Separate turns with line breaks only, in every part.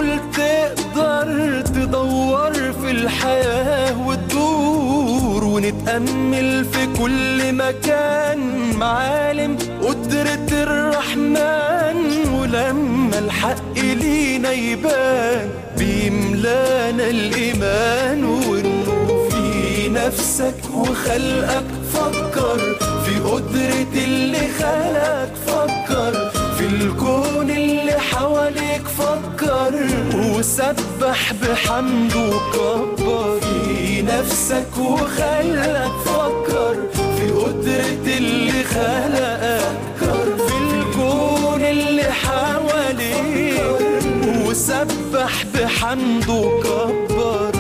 معقول تقدر تدور في الحياة وتدور ونتأمل في كل مكان معالم قدرة الرحمن ولما الحق لينا يبان بيملانا الإيمان والنور في نفسك وخلقك فكر في قدرة اللي خلقك فكر في الكون اللي حواليك فكر وسبح بحمده وكبر في نفسك وخلقك فكر في قدرة اللي خلقك في الكون اللي حواليك وسبح بحمده وكبر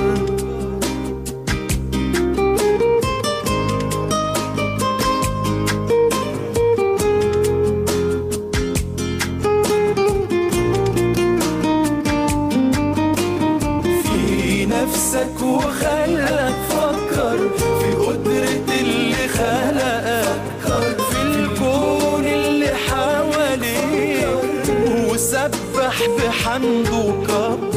في نفسك وخلك فكر في قدرة اللي خلقك في الكون اللي حواليك وسبح بحمده وكبر